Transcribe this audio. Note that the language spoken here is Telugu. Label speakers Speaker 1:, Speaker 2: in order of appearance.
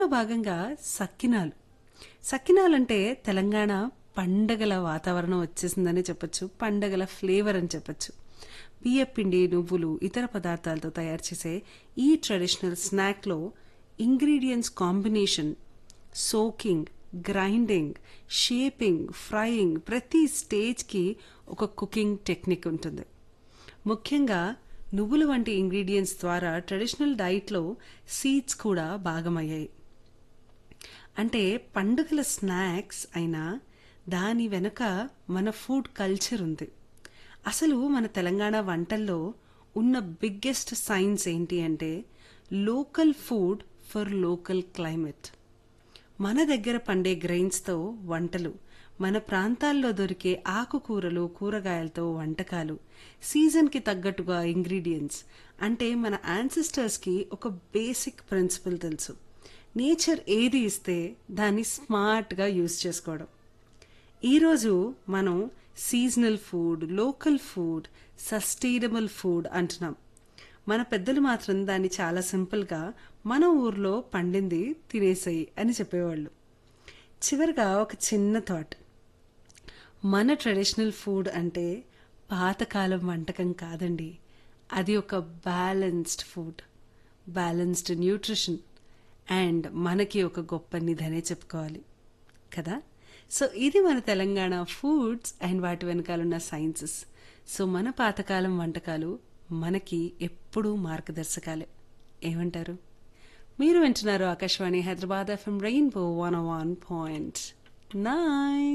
Speaker 1: భాగంగా సక్కినాలు సక్కినాలంటే తెలంగాణ పండగల వాతావరణం వచ్చేసిందని చెప్పొచ్చు పండగల ఫ్లేవర్ అని చెప్పొచ్చు బియ్యపిండి నువ్వులు ఇతర పదార్థాలతో తయారు చేసే ఈ ట్రెడిషనల్ స్నాక్లో ingredients combination soaking grinding shaping frying ప్రతి స్టేజ్కి ఒక కుకింగ్ టెక్నిక్ ఉంటుంది ముఖ్యంగా నువ్వులు వంటి ఇంగ్రీడియంట్స్ ద్వారా ట్రెడిషనల్ డైట్లో సీడ్స్ కూడా భాగమయ్యాయి అంటే పండుగల స్నాక్స్ అయినా దాని వెనుక మన ఫుడ్ కల్చర్ ఉంది అసలు మన తెలంగాణ వంటల్లో ఉన్న బిగ్గెస్ట్ సైన్స్ ఏంటి అంటే local food for local climate మన దగ్గర పండే గ్రెయిన్స్తో వంటలు మన ప్రాంతాల్లో దొరికే ఆకుకూరలు కూరగాయలతో వంటకాలు సీజన్కి తగ్గట్టుగా ఇంగ్రీడియంట్స్ అంటే మన యాన్సిస్టర్స్కి ఒక బేసిక్ ప్రిన్సిపల్ తెలుసు నేచర్ ఏది ఇస్తే దాన్ని స్మార్ట్గా యూజ్ చేసుకోవడం ఈరోజు మనం seasonal food local food sustainable food అంటున్నాం మన పెద్దలు మాత్రం దాన్ని చాలా సింపుల్గా మన ఊర్లో పండింది తినేసాయి అని చెప్పేవాళ్ళు చివరిగా ఒక చిన్న థాట్ మన ట్రెడిషనల్ ఫుడ్ అంటే పాతకాలం వంటకం కాదండి అది ఒక balanced food balanced nutrition and మనకి ఒక గొప్ప నిధనే చెప్పుకోవాలి కదా సో ఇది మన తెలంగాణ ఫుడ్స్ అండ్ వాటి వెనకాలన్న సైన్సెస్ సో మన పాతకాలం వంటకాలు మనకి ఎప్పుడూ మార్గదర్శకాలే ఏమంటారు మీరు వింటున్నారు Akashvani Hyderabad FM rainbow one one point nine